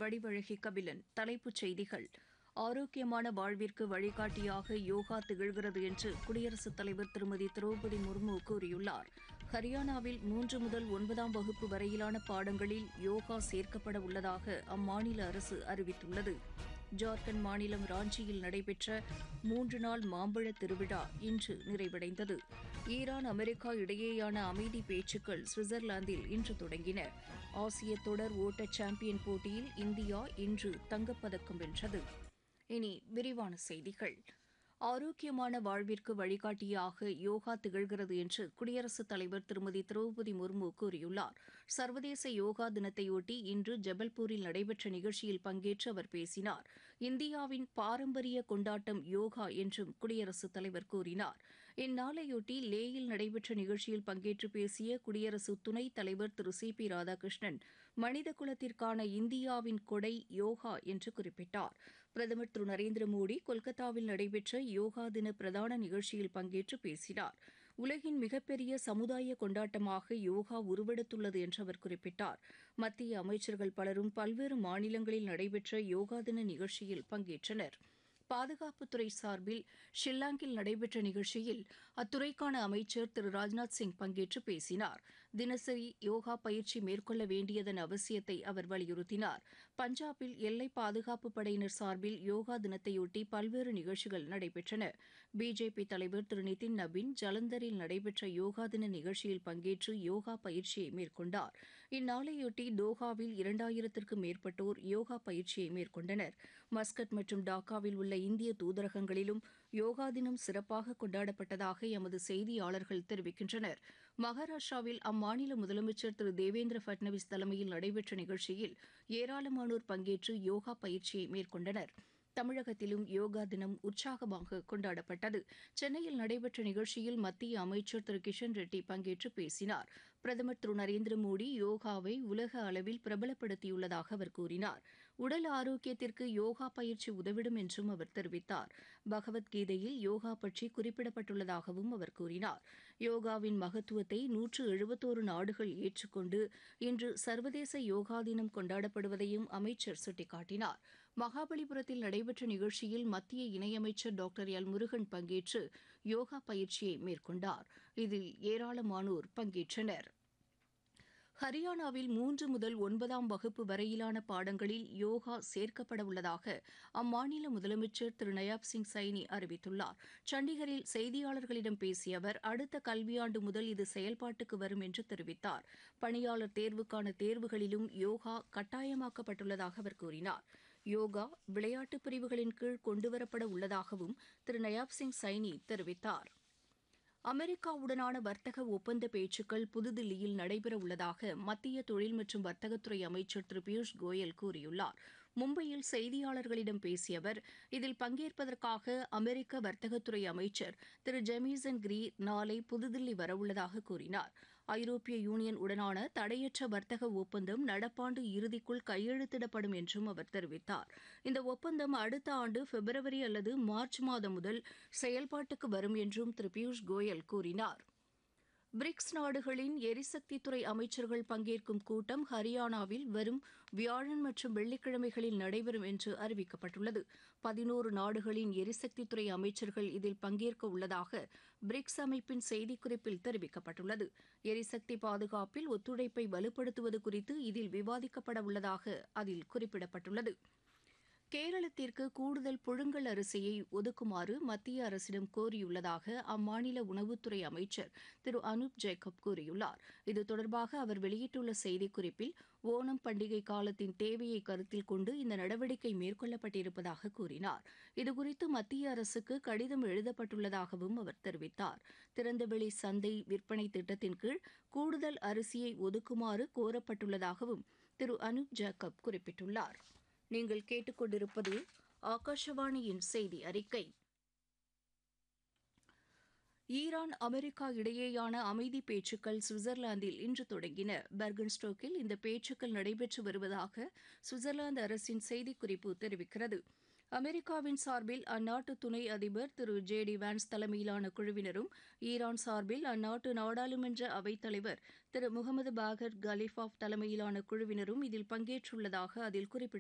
வடிவழகி கபிலன் தலைப்புச் செய்திகள் ஆரோக்கியமான வாழ்விற்கு வழிகாட்டியாக யோகா திகழ்கிறது என்று குடியரசுத் தலைவர் திருமதி திரௌபதி முர்மு கூறியுள்ளார் ஹரியானாவில் மூன்று முதல் ஒன்பதாம் வகுப்பு வரையிலான பாடங்களில் யோகா சேர்க்கப்பட உள்ளதாக அம்மாநில அரசு அறிவித்துள்ளது ஜார்க்கண்ட் மாநிலம் ராஞ்சியில் நடைபெற்ற மூன்று நாள் மாம்பழ திருவிழா இன்று நிறைவடைந்தது ஈரான் அமெரிக்கா இடையேயான அமைதி பேச்சுக்கள் சுவிட்சர்லாந்தில் இன்று தொடங்கின ஆசிய தொடர் ஓட்ட சாம்பியன் போட்டியில் இந்தியா இன்று தங்கப்பதக்கம் வென்றது இனி விரிவான செய்திகள் ஆரோக்கியமான வாழ்விற்கு வழிகாட்டியாக யோகா திகழ்கிறது என்று குடியரசுத் தலைவர் திருமதி திரௌபதி முர்மு கூறியுள்ளார் சர்வதேச யோகா தினத்தையொட்டி இன்று ஜபல்பூரில் நடைபெற்ற நிகழ்ச்சியில் பங்கேற்று அவர் பேசினார் இந்தியாவின் பாரம்பரிய கொண்டாட்டம் யோகா என்றும் குடியரசுத் தலைவர் கூறினார் இந்நாளையொட்டி லேயில் நடைபெற்ற நிகழ்ச்சியில் பங்கேற்று பேசிய குடியரசு துணைத் தலைவர் திரு சி பி ராதாகிருஷ்ணன் மனித குலத்திற்கான இந்தியாவின் கொடை யோகா என்று குறிப்பிட்டார் பிரதமர் திரு நரேந்திர மோடி கொல்கத்தாவில் நடைபெற்ற யோகா தின பிரதான நிகழ்ச்சியில் பங்கேற்று பேசினார் உலகின் மிகப்பெரிய சமுதாய கொண்டாட்டமாக யோகா உருவெடுத்துள்ளது என்று அவர் குறிப்பிட்டார் மத்திய அமைச்சர்கள் பலரும் பல்வேறு மாநிலங்களில் நடைபெற்ற யோகா தின நிகழ்ச்சியில் பங்கேற்றனர் பாதுகாப்புத்துறை சார்பில் ஷில்லாங்கில் நடைபெற்ற நிகழ்ச்சியில் அத்துறைக்கான அமைச்சர் திரு ராஜ்நாத் சிங் பங்கேற்று பேசினார் தினசரி யோகா பயிற்சி மேற்கொள்ள வேண்டியதன் அவசியத்தை அவர் வலியுறுத்தினார் பஞ்சாபில் எல்லை பாதுகாப்பு படையினர் சார்பில் யோகா தினத்தையொட்டி பல்வேறு நிகழ்ச்சிகள் நடைபெற்றன பிஜேபி தலைவர் திரு நிதின் நபின் ஜலந்தரில் நடைபெற்ற யோகா தின நிகழ்ச்சியில் பங்கேற்று யோகா பயிற்சியை மேற்கொண்டார் இந்நாளையொட்டி தோஹாவில் இரண்டாயிரத்திற்கும் மேற்பட்டோர் யோகா பயிற்சியை மேற்கொண்டனர் மஸ்கட் மற்றும் டாக்காவில் உள்ள இந்திய தூதரகங்களிலும் யோகா தினம் சிறப்பாக கொண்டாடப்பட்டதாக எமது செய்தியாளர்கள் தெரிவிக்கின்றனர் மகாராஷ்டிராவில் அம்மாநில முதலமைச்சர் திரு தேவேந்திர பட்னவிஸ் தலைமையில் நடைபெற்ற நிகழ்ச்சியில் ஏராளமானோர் பங்கேற்று யோகா பயிற்சியை மேற்கொண்டனர் தமிழகத்திலும் யோகா தினம் உற்சாகமாக கொண்டாடப்பட்டது சென்னையில் நடைபெற்ற நிகழ்ச்சியில் மத்திய அமைச்சர் திரு கிஷன் ரெட்டி பங்கேற்று பேசினார் பிரதமர் திரு நரேந்திர மோடி யோகாவை உலக அளவில் பிரபலப்படுத்தியுள்ளதாக அவர் கூறினார் உடல் ஆரோக்கியத்திற்கு யோகா பயிற்சி உதவிடும் என்றும் அவர் தெரிவித்தார் பகவத்கீதையில் யோகா பற்றி குறிப்பிடப்பட்டுள்ளதாகவும் அவர் கூறினார் யோகாவின் மகத்துவத்தை நூற்று எழுபத்தோரு நாடுகள் ஏற்றுக்கொண்டு இன்று சர்வதேச யோகா தினம் கொண்டாடப்படுவதையும் அமைச்சர் சுட்டிக்காட்டினார் மகாபலிபுரத்தில் நடைபெற்ற நிகழ்ச்சியில் மத்திய இணையமைச்சர் டாக்டர் எல் முருகன் பங்கேற்று யோகா பயிற்சியை மேற்கொண்டார் இதில் ஏராளமானோர் பங்கேற்றனர் ஹரியானாவில் மூன்று முதல் ஒன்பதாம் வகுப்பு வரையிலான பாடங்களில் யோகா சேர்க்கப்பட உள்ளதாக அம்மாநில முதலமைச்சர் திரு நயாப் சிங் சைனி அறிவித்துள்ளார் சண்டிகரில் செய்தியாளர்களிடம் பேசிய அவர் அடுத்த கல்வியாண்டு முதல் இது செயல்பாட்டுக்கு வரும் என்று தெரிவித்தார் பணியாளர் தேர்வுக்கான தேர்வுகளிலும் யோகா கட்டாயமாக்கப்பட்டுள்ளதாக அவர் கூறினார் யோகா விளையாட்டுப் பிரிவுகளின் கீழ் கொண்டுவரப்பட உள்ளதாகவும் திரு நயாப் சிங் சைனி தெரிவித்தார் அமெரிக்காவுடனான வர்த்தக ஒப்பந்த பேச்சுக்கள் புதுதில்லியில் நடைபெற உள்ளதாக மத்திய தொழில் மற்றும் வர்த்தகத்துறை அமைச்சர் திரு பியூஷ் கோயல் கூறியுள்ளார் மும்பையில் செய்தியாளர்களிடம் பேசிய அவர் இதில் பங்கேற்பதற்காக அமெரிக்க வர்த்தகத்துறை அமைச்சர் திரு ஜெமிசன் கிரீ நாளை புதுதில்லி வரவுள்ளதாக கூறினார் ஐரோப்பிய யூனியன் உடனான தடையற்ற வர்த்தக ஒப்பந்தம் நடப்பாண்டு இறுதிக்குள் கையெழுத்திடப்படும் என்றும் அவர் தெரிவித்தார் இந்த ஒப்பந்தம் அடுத்த ஆண்டு பிப்ரவரி அல்லது மார்ச் மாதம் முதல் செயல்பாட்டுக்கு வரும் என்றும் திரு பியூஷ் கோயல் கூறினார் பிரிக்ஸ் நாடுகளின் எரிசக்தித்துறை அமைச்சர்கள் பங்கேற்கும் கூட்டம் ஹரியானாவில் வரும் வியாழன் மற்றும் வெள்ளிக்கிழமைகளில் நடைபெறும் என்று அறிவிக்கப்பட்டுள்ளது பதினோரு நாடுகளின் எரிசக்தித்துறை அமைச்சர்கள் இதில் பங்கேற்க உள்ளதாக பிரிக்ஸ் அமைப்பின் செய்திக்குறிப்பில் தெரிவிக்கப்பட்டுள்ளது எரிசக்தி பாதுகாப்பில் ஒத்துழைப்பை வலுப்படுத்துவது குறித்து இதில் விவாதிக்கப்பட உள்ளதாக அதில் குறிப்பிடப்பட்டுள்ளது கேரளத்திற்கு கூடுதல் புழுங்கல் அரிசியை ஒதுக்குமாறு மத்திய அரசிடம் கோரியுள்ளதாக அம்மாநில உணவுத்துறை அமைச்சர் திரு அனூப் ஜேக்கப் கூறியுள்ளார் இது தொடர்பாக அவர் வெளியிட்டுள்ள செய்திக்குறிப்பில் ஓணம் பண்டிகை காலத்தின் தேவையை கருத்தில் கொண்டு இந்த நடவடிக்கை மேற்கொள்ளப்பட்டிருப்பதாக கூறினார் இதுகுறித்து மத்திய அரசுக்கு கடிதம் எழுதப்பட்டுள்ளதாகவும் அவர் தெரிவித்தார் திறந்தவெளி சந்தை விற்பனை திட்டத்தின் கீழ் கூடுதல் அரிசியை ஒதுக்குமாறு கோரப்பட்டுள்ளதாகவும் திரு அனூப் ஜேக்கப் குறிப்பிட்டுள்ளார் நீங்கள் கேட்டுக்கொண்டிருப்பது ஆகாஷவாணியின் செய்தி அறிக்கை ஈரான் அமெரிக்கா இடையேயான அமைதி பேச்சுக்கள் சுவிட்சர்லாந்தில் இன்று தொடங்கின பெர்கன்ஸ்டோக்கில் இந்த பேச்சுக்கள் நடைபெற்று வருவதாக சுவிட்சர்லாந்து அரசின் செய்திக்குறிப்பு தெரிவிக்கிறது அமெரிக்காவின் சார்பில் அந்நாட்டு துணை அதிபர் திரு ஜே டி வான்ஸ் தலைமையிலான குழுவினரும் ஈரான் சார்பில் அந்நாட்டு நாடாளுமன்ற அவைத்தலைவர் திரு முகமது பாகர் கலிஃபாப் தலைமையிலான குழுவினரும் இதில் பங்கேற்றுள்ளதாக அதில் குறிப்பிடப்பட்டுள்ளது